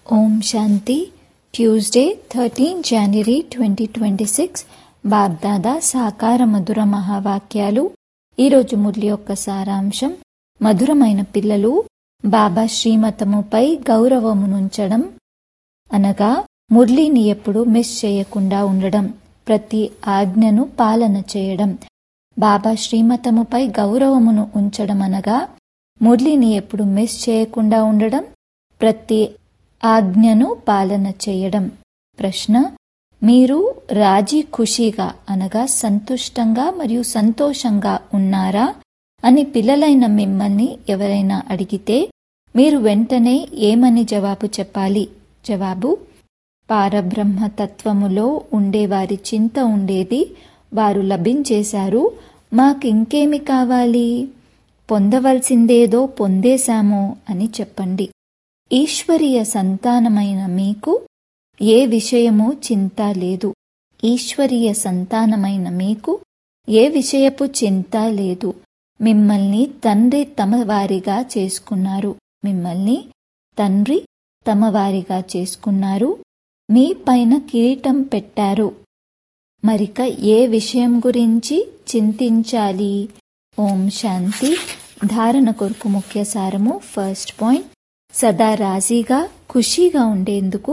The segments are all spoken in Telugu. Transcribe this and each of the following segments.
ఓం Shanti Tuesday thirteen January twenty twenty six బాగ్దాదా సాకార మధుర మహావాక్యాలు ఈరోజు మురళి యొక్క సారాంశం మధురమైన పిల్లలు బాబా శ్రీమతముపై గౌరవమునుంచడం అనగా మురళిని ఎప్పుడు మిస్ చేయకుండా ఉండడం ప్రతి ఆజ్ఞను పాలన చేయడం బాబా శ్రీమతముపై గౌరవమును ఉంచడం అనగా మురళిని ఎప్పుడు మిస్ చేయకుండా ఉండడం ప్రతి ఆజ్ఞను పాలన చేయడం ప్రశ్న మీరు రాజీ ఖుషీగా అనగా సంతుష్టంగా మరియు సంతోషంగా ఉన్నారా అని పిల్లలైన మిమ్మల్ని ఎవరైనా అడిగితే మీరు వెంటనే ఏమని జవాబు చెప్పాలి జవాబు పారబ్రహ్మ తత్వములో ఉండేవారి చింత ఉండేది వారు లభించేశారు మాకింకేమి కావాలి పొందవలసిందేదో పొందేశాము అని చెప్పండి ఈశ్వరీయ సంతానమైన మీకు ఏ విషయము చింత లేదు ఈశ్వరీయ సంతానమైన మీకు ఏ విషయపు చింత లేదు మిమ్మల్ని తండ్రి తమ వారిగా చేసుకున్నారు మిమ్మల్ని తండ్రి తమ వారిగా చేసుకున్నారు మీ పైన కిరీటం పెట్టారు మరిక ఏ విషయం గురించి చింతించాలి ఓం శాంతి ధారణ కొరకు ముఖ్య సారము ఫస్ట్ పాయింట్ సదా రాజీగా ఖుషీగా ఉండేందుకు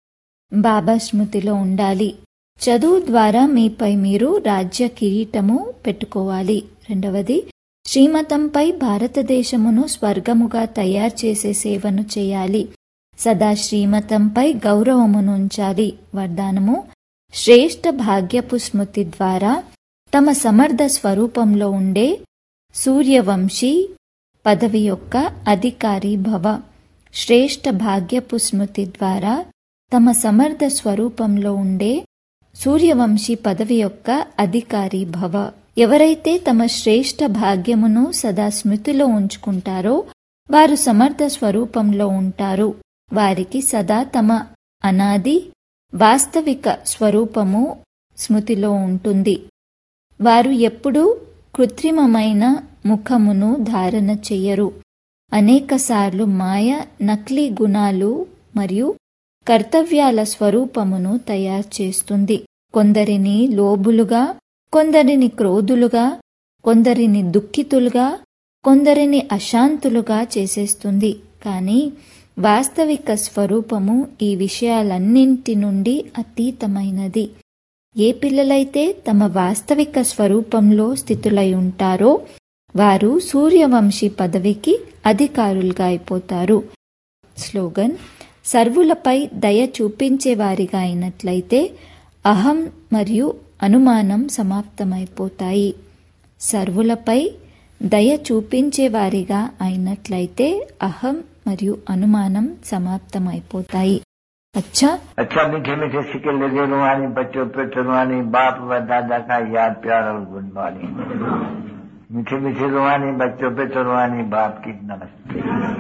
బాబా స్మృతిలో ఉండాలి చదువు ద్వారా మీపై మీరు రాజ్య కిరీటము పెట్టుకోవాలి రెండవది శ్రీమతంపై భారతదేశమును స్వర్గముగా తయారు చేసే సేవను చేయాలి సదా శ్రీమతంపై గౌరవమును ఉంచాలి వరదానము శ్రేష్ఠ భాగ్యపు స్మృతి ద్వారా తమ సమర్థ స్వరూపంలో ఉండే సూర్యవంశీ పదవి యొక్క అధికారి భవ శ్రేష్ఠ భాగ్యపు స్మృతి ద్వారా తమ సమర్థ స్వరూపంలో ఉండే సూర్యవంశీ పదవి యొక్క అధికారి భవ ఎవరైతే తమ శ్రేష్ఠ భాగ్యమును సదా స్మృతిలో ఉంచుకుంటారో వారు సమర్థ స్వరూపంలో ఉంటారు వారికి సదా తమ అనాది వాస్తవిక స్వరూపము స్మృతిలో ఉంటుంది వారు ఎప్పుడూ కృత్రిమమైన ముఖమును ధారణ చెయ్యరు అనేకసార్లు మాయ నకిలీ గుణాలు మరియు కర్తవ్యాల స్వరూపమును తయారు చేస్తుంది కొందరిని లోబులుగా కొందరిని క్రోధులుగా కొందరిని దుఃఖితులుగా కొందరిని అశాంతులుగా చేసేస్తుంది కానీ వాస్తవిక స్వరూపము ఈ విషయాలన్నింటి నుండి అతీతమైనది ఏ పిల్లలైతే తమ వాస్తవిక స్వరూపంలో స్థితులై ఉంటారో వారు సూర్యవంశీ పదవికి అధికారులుగా అయిపోతారు స్లోగన్ సర్వులపై దయ చూపించేవారిగా అయినట్లయితే అహం మరియు అనుమానం సమాప్తమైపోతాయి సర్వులపై దయ చూపించేవారిగా అయినట్లయితే అహం మరియు అనుమానం సమాప్తమైపోతాయి अच्छा अच्छा मीठे मीठे सिक्के लगे रुहानी बच्चों पे रुहानी बाप व दादा का याद प्यार और गुड मॉर्निंग मीठे मीठे रुहानी बच्चों पे रुहानी बाप की नमस्ते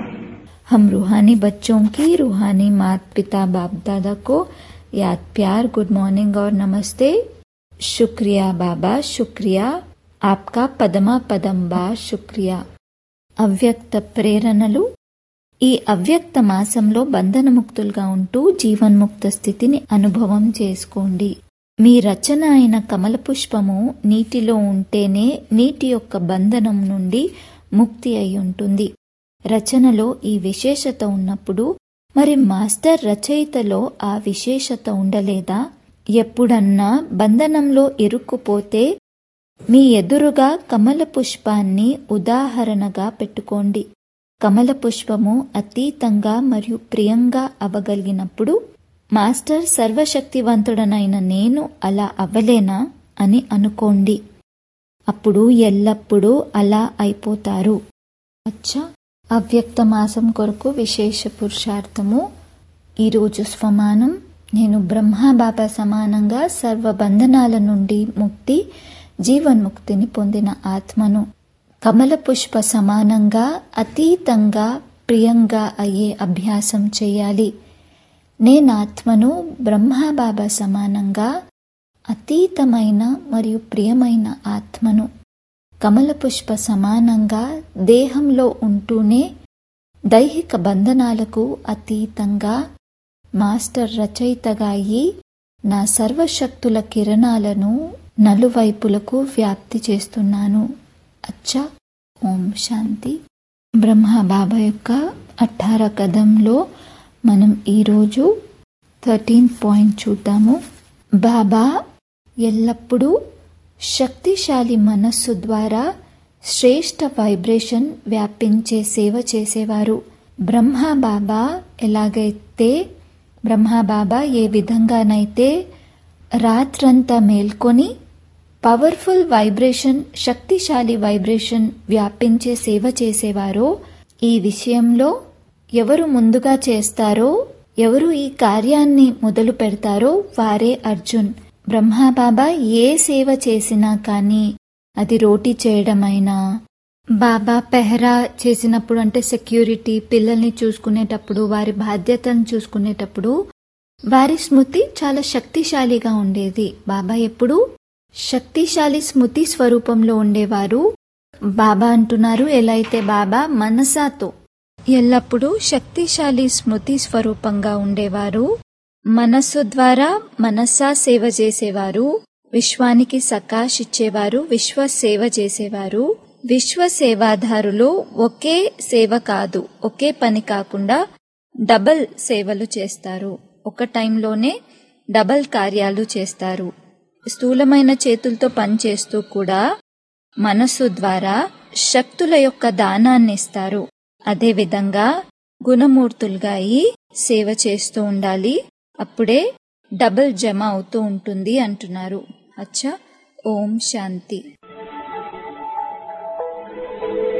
हम रूहानी बच्चों की रूहानी माता पिता बाप दादा को याद प्यार गुड मॉर्निंग और नमस्ते शुक्रिया बाबा शुक्रिया आपका పదమా పదంబా శుక్రియా అవ్యక్త ప్రేరణలు ఈ అవ్యక్త మాసంలో బంధనముక్తులుగా ఉంటూ జీవన్ముక్త స్థితిని అనుభవం చేసుకోండి మీ రచన అయిన కమల పుష్పము నీటిలో ఉంటేనే నీటి యొక్క బంధనం నుండి ముక్తి అయి ఉంటుంది రచనలో ఈ విశేషత ఉన్నప్పుడు మరి మాస్టర్ రచయితలో ఆ విశేషత ఉండలేదా ఎప్పుడన్నా బంధనంలో ఇరుక్కుపోతే మీ ఎదురుగా కమల పుష్పాన్ని ఉదాహరణగా పెట్టుకోండి కమల పుష్పము అతీతంగా మరియు ప్రియంగా అవ్వగలిగినప్పుడు మాస్టర్ సర్వశక్తివంతుడనైన నేను అలా అవ్వలేనా అని అనుకోండి అప్పుడు ఎల్లప్పుడూ అలా అయిపోతారు అచ్చా అవ్యక్త మాసం కొరకు విశేష పురుషార్థము ఈరోజు స్వమానం నేను బ్రహ్మబాబా సమానంగా సర్వ బంధనాల నుండి ముక్తి జీవన్ముక్తిని పొందిన ఆత్మను కమల పుష్ప సమానంగా అతీతంగా ప్రియంగా అయ్యే అభ్యాసం చేయాలి నేనాత్మను బ్రహ్మబాబా సమానంగా అతీతమైన మరియు ప్రియమైన ఆత్మను కమల పుష్ప సమానంగా దేహంలో ఉంటూనే దైహిక బంధనాలకు అతీతంగా మాస్టర్ రచయితగా అయి నా సర్వశక్తుల కిరణాలను నలువైపులకు వ్యాప్తి చేస్తున్నాను అచ్చా ఓం శాంతి బ్రహ్మ బాబా యొక్క అఠార కథంలో మనం ఈరోజు థర్టీన్ పాయింట్ చూద్దాము బాబా ఎల్లప్పుడూ శక్తిశాలి మనస్సు ద్వారా శ్రేష్ట వైబ్రేషన్ వ్యాపించే సేవ చేసేవారు బ్రహ్మ బాబా ఎలాగైతే బ్రహ్మ బాబా ఏ విధంగానైతే రాత్రంతా మేల్కొని పవర్ఫుల్ వైబ్రేషన్ శక్తిశాలి వైబ్రేషన్ వ్యాపించే సేవ చేసేవారో ఈ విషయంలో ఎవరు ముందుగా చేస్తారో ఎవరు ఈ కార్యాన్ని మొదలు పెడతారో వారే అర్జున్ బ్రహ్మాబాబా ఏ సేవ చేసినా కానీ అది రోటీ చేయడమైనా బాబా పెహరా చేసినప్పుడు అంటే సెక్యూరిటీ పిల్లల్ని చూసుకునేటప్పుడు వారి బాధ్యతను చూసుకునేటప్పుడు వారి స్మృతి చాలా శక్తిశాలిగా ఉండేది బాబా ఎప్పుడు శక్తిశాలి స్మృతి స్వరూపంలో ఉండేవారు బాబా అంటున్నారు ఎలా అయితే బాబా మనసాతో ఎల్లప్పుడూ శక్తిశాలి స్మృతి స్వరూపంగా ఉండేవారు మనస్సు ద్వారా మనస్సా సేవ చేసేవారు విశ్వానికి సకాష్ ఇచ్చేవారు విశ్వ సేవ చేసేవారు విశ్వ సేవాదారులు ఒకే సేవ కాదు ఒకే పని కాకుండా డబల్ సేవలు చేస్తారు ఒక టైంలోనే డబల్ కార్యాలు చేస్తారు స్థూలమైన చేతులతో పనిచేస్తూ కూడా మనస్సు ద్వారా శక్తుల యొక్క దానాన్ని ఇస్తారు అదేవిధంగా గుణమూర్తులుగా అయి సేవ చేస్తూ ఉండాలి అప్పుడే డబుల్ జమ అవుతూ ఉంటుంది అంటున్నారు అచ్చా ఓం శాంతి